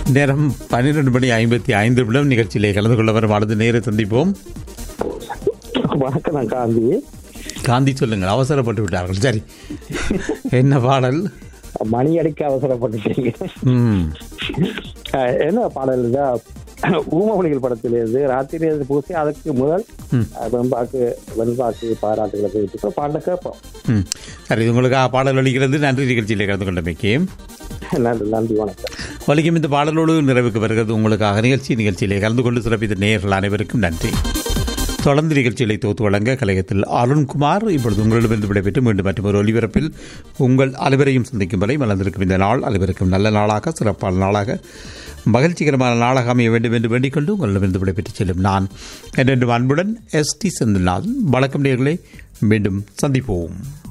நேரம் பன்னிரெண்டு மணி ஐம்பத்தி ஐந்து நிமிடம் நிகழ்ச்சியிலே கலந்து கொள்ள வரும் அடுத்த நேர சந்திப்போம் வணக்கம் நான் காந்தி காந்தி சொல்லுங்கள் அவசரப்பட்டு விட்டார்கள் சரி என்ன பாடல் மணி அடிக்க அவசரப்பட்டுட்டீங்க ம் அஹ், என்ன பாடல் தான் ஊமொழிகள் படத்திலிருந்து ராத்திரி பூசி அதுக்கு முதல் ம். அஹ், வெண்பாக்கு வெண்பாக்கு பாராட்டுகளை தெரிவித்து பாட்டை கேட்போம் ம் சரி இது உங்களுக்கு பாடல் அளிக்கிறது நன்றி நிகழ்ச்சியிலே கலந்து கொண்டமைக்கு நன்றி நன்றி வணக்கம் வலிக்கும் இந்த பாடலோடு நிறைவுக்கு வருகிறது உங்களுக்காக நிகழ்ச்சி நிகழ்ச்சியிலே கலந்து கொண்டு சிறப்பித்த நேயர்கள் அனைவருக்கும் நன்றி தொடர்ந்து நிகழ்ச்சிகளை தொகுத்து வழங்க கலையத்தில் அருண்குமார் இப்பொழுது உங்களிடமிருந்து விடைபெற்று மீண்டும் மற்றும் ஒரு ஒலிபரப்பில் உங்கள் அனைவரையும் சந்திக்கும் வரை மலர்ந்திருக்கும் இந்த நாள் அனைவருக்கும் நல்ல நாளாக சிறப்பான நாளாக மகிழ்ச்சிகரமான நாளாக அமைய வேண்டும் என்று வேண்டிக் கொண்டு உங்களிடமிருந்து விடைபெற்று செல்லும் நான் என்றென்றும் அன்புடன் எஸ் டி செந்தில்நாதன் வணக்கம் நேயர்களே மீண்டும் சந்திப்போம்